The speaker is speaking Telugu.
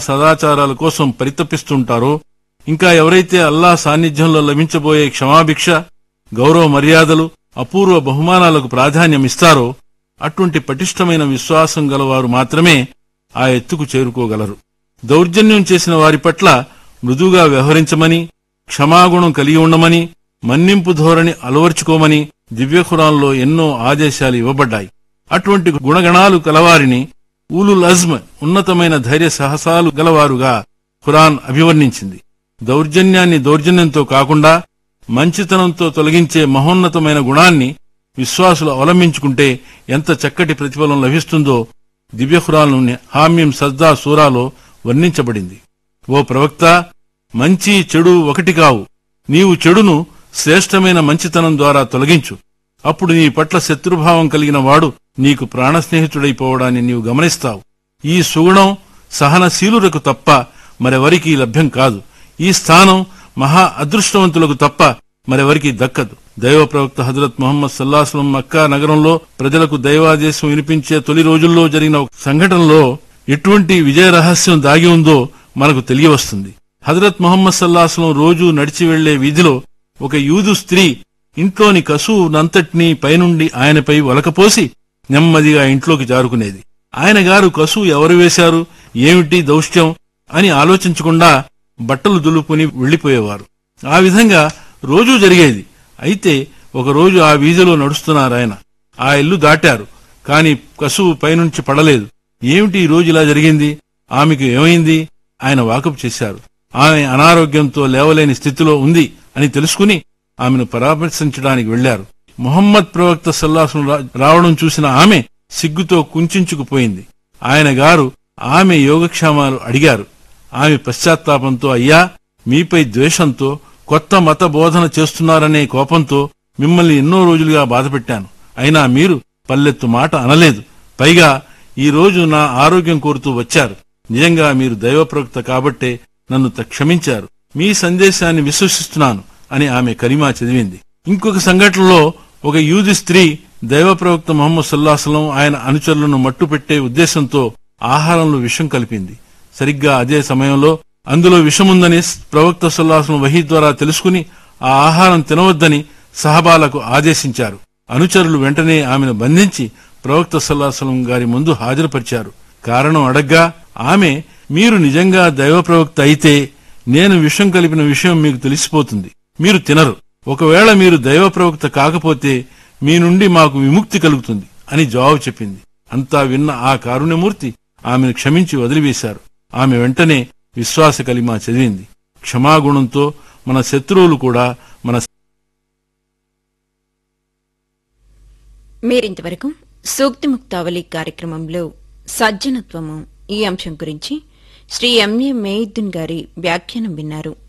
సదాచారాల కోసం పరితపిస్తుంటారో ఇంకా ఎవరైతే అల్లా సాన్నిధ్యంలో లభించబోయే క్షమాభిక్ష గౌరవ మర్యాదలు అపూర్వ బహుమానాలకు ప్రాధాన్యమిస్తారో అటువంటి పటిష్టమైన విశ్వాసం గలవారు మాత్రమే ఆ ఎత్తుకు చేరుకోగలరు దౌర్జన్యం చేసిన వారి పట్ల మృదుగా వ్యవహరించమని క్షమాగుణం కలిగి ఉండమని మన్నింపు ధోరణి అలవర్చుకోమని దివ్యఖురాన్లో ఎన్నో ఆదేశాలు ఇవ్వబడ్డాయి అటువంటి గుణగణాలు కలవారిని ఊలుల్ అజ్మ్ ఉన్నతమైన ధైర్య సాహసాలు గలవారుగా ఖురాన్ అభివర్ణించింది దౌర్జన్యాన్ని దౌర్జన్యంతో కాకుండా మంచితనంతో తొలగించే మహోన్నతమైన గుణాన్ని విశ్వాసులు అవలంబించుకుంటే ఎంత చక్కటి ప్రతిఫలం లభిస్తుందో దివ్యఖురాన్లోని హామ్యం సజ్దా సూరాలో వర్ణించబడింది ఓ ప్రవక్త మంచి చెడు ఒకటి కావు నీవు చెడును శ్రేష్టమైన మంచితనం ద్వారా తొలగించు అప్పుడు నీ పట్ల శత్రుభావం కలిగిన వాడు నీకు ప్రాణస్నేహితుడైపోవడాన్ని నీవు గమనిస్తావు ఈ సుగుణం సహనశీలులకు తప్ప మరెవరికీ లభ్యం కాదు ఈ స్థానం మహా అదృష్టవంతులకు తప్ప మరెవరికీ దక్కదు దైవ ప్రవక్త హజరత్ ముహమ్మద్ సల్లాహం మక్కా నగరంలో ప్రజలకు దైవాదేశం వినిపించే తొలి రోజుల్లో జరిగిన ఒక సంఘటనలో ఎటువంటి విజయ రహస్యం దాగి ఉందో మనకు తెలియవస్తుంది హజరత్ ముహమ్మద్ సల్లాహం రోజు నడిచి వెళ్లే వీధిలో ఒక యూదు స్త్రీ ఇంట్లోని కసువు నంతటినీ పైనుండి ఆయనపై వలకపోసి నెమ్మదిగా ఇంట్లోకి జారుకునేది ఆయన గారు కసువు ఎవరు వేశారు ఏమిటి దౌష్ట్యం అని ఆలోచించకుండా బట్టలు దులుపుని వెళ్లిపోయేవారు ఆ విధంగా రోజూ జరిగేది అయితే ఒకరోజు ఆ వీధిలో నడుస్తున్నారాయన ఆ ఇల్లు దాటారు కాని కసువు పైనుంచి పడలేదు ఏమిటి ఈ రోజు ఇలా జరిగింది ఆమెకు ఏమైంది ఆయన వాకపు చేశారు ఆమె అనారోగ్యంతో లేవలేని స్థితిలో ఉంది అని తెలుసుకుని ఆమెను పరామర్శించడానికి వెళ్లారు మొహమ్మద్ ప్రవక్త సల్లాహం రావడం చూసిన ఆమె సిగ్గుతో కుంచుకుపోయింది ఆయన గారు ఆమె యోగక్షేమాలు అడిగారు ఆమె పశ్చాత్తాపంతో అయ్యా మీపై ద్వేషంతో కొత్త మత బోధన చేస్తున్నారనే కోపంతో మిమ్మల్ని ఎన్నో రోజులుగా బాధపెట్టాను అయినా మీరు పల్లెత్తు మాట అనలేదు పైగా ఈ రోజు నా ఆరోగ్యం కోరుతూ వచ్చారు నిజంగా మీరు దైవప్రవక్త కాబట్టే నన్ను త- క్షమించారు మీ సందేశాన్ని విశ్వసిస్తున్నాను అని ఆమె కరిమా చదివింది ఇంకొక సంఘటనలో ఒక యూది స్త్రీ దైవ ప్రవక్త మొహమ్మద్ సల్లాహలం ఆయన అనుచరులను మట్టుపెట్టే ఉద్దేశంతో ఆహారంలో విషం కలిపింది సరిగ్గా అదే సమయంలో అందులో విషముందని ప్రవక్త సల్లాహం వహీ ద్వారా తెలుసుకుని ఆ ఆహారం తినవద్దని సహబాలకు ఆదేశించారు అనుచరులు వెంటనే ఆమెను బంధించి ప్రవక్త సల్లాహం గారి ముందు హాజరుపరిచారు కారణం అడగ్గా ఆమె మీరు నిజంగా దైవ ప్రవక్త అయితే నేను విషం కలిపిన విషయం మీకు తెలిసిపోతుంది మీరు తినరు ఒకవేళ మీరు దైవ ప్రవక్త కాకపోతే మీ నుండి మాకు విముక్తి కలుగుతుంది అని జవాబు చెప్పింది అంతా విన్న ఆ కారుణ్యమూర్తి ఆమెను క్షమించి వదిలివేశారు ఆమె వెంటనే విశ్వాస కలిమా చదివింది క్షమాగుణంతో మన శత్రువులు కూడా మన మీరింతవరకు సూక్తి ముక్తావళి కార్యక్రమంలో సజ్జనత్వము ఈ అంశం గురించి శ్రీ ఎంఏ మేయుద్దీన్ గారి వ్యాఖ్యానం విన్నారు